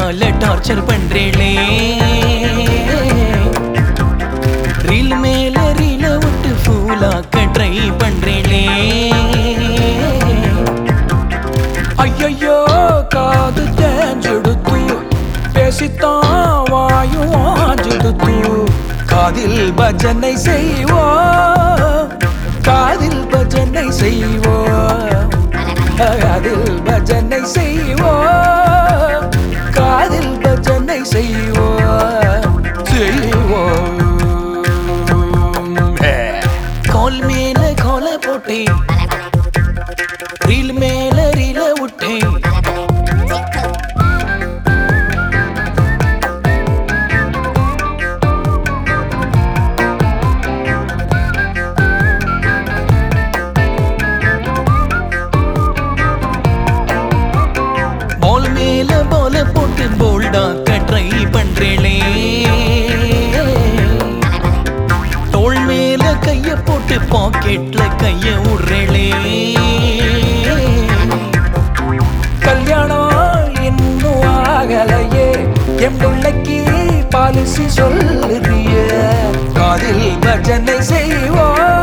கையால torture பண்றேளே reel மேல ரீல விட்டு ஃபூலாக்க ட்ரை பண்றேளே ஐயையோ காது தேஞ்செடுத்து பேசித்தான் வாயும் ஆஞ்செடுத்து காதில் பஜனை செய்வோம் காதில் பஜனை செய்வோம் காதில் பஜனை செய்வோம் காதில் பஜனை செய்வோம் செய்வோம் கால் மேல கால போட்டேன் ரீல் மேல ரீல விட்டேன் பால் மேல பால போட்டு போல்டாக்க ட்ரை பண்றேளே தோள் மேல கைய போட்டு பாக்கெட்ல கைய விடுறேளே கல்யாணம் இன்னும் ஆகலையே என் பிள்ளைக்கு பாலிசி சொல்லுறிய காதில் பஜனை செய்வோம்